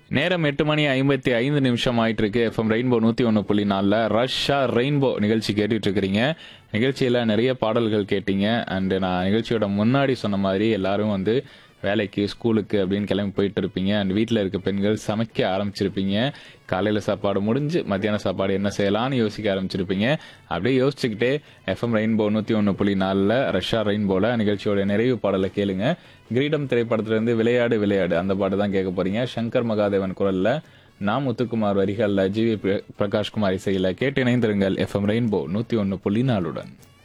நேரம் எட்டு மணி ஐம்பத்தி ஐந்து நிமிஷம் ஆயிட்டு இருக்கு எஃப்எம் ரெயின்போ நூற்றி ஒன்று புள்ளி நாலில் ரஷ்ஷா ரெயின்போ நிகழ்ச்சி கேட்டுட்டு இருக்கிறீங்க நிகழ்ச்சியில் நிறைய பாடல்கள் கேட்டீங்க அண்டு நான் நிகழ்ச்சியோட முன்னாடி சொன்ன மாதிரி எல்லாரும் வந்து வேலைக்கு ஸ்கூலுக்கு அப்படின்னு கிளம்பி போயிட்டு இருப்பீங்க அண்ட் வீட்டில் இருக்க பெண்கள் சமைக்க ஆரம்பிச்சிருப்பீங்க காலையில் சாப்பாடு முடிஞ்சு மத்தியான சாப்பாடு என்ன செய்யலாம்னு யோசிக்க ஆரம்பிச்சிருப்பீங்க அப்படியே யோசிச்சுக்கிட்டே எஃப்எம் ரெயின்போ நூற்றி ஒன்று புள்ளி நாலில் ரஷ்யா ரெயின்போல நிகழ்ச்சியோட நிறைவு பாடலை கேளுங்க கிரீடம் திரைப்படத்திலிருந்து விளையாடு விளையாடு அந்த பாட்டு தான் கேட்க போறீங்க சங்கர் மகாதேவன் குரல்ல நான் முத்துக்குமார் வரிகளில் ஜிவி பிரகாஷ்குமார் இசையில் கேட்டு இணைந்திருங்கள் எஃப்எம் ரெயின்போ நூற்றி ஒன்று புள்ளி நாலுடன்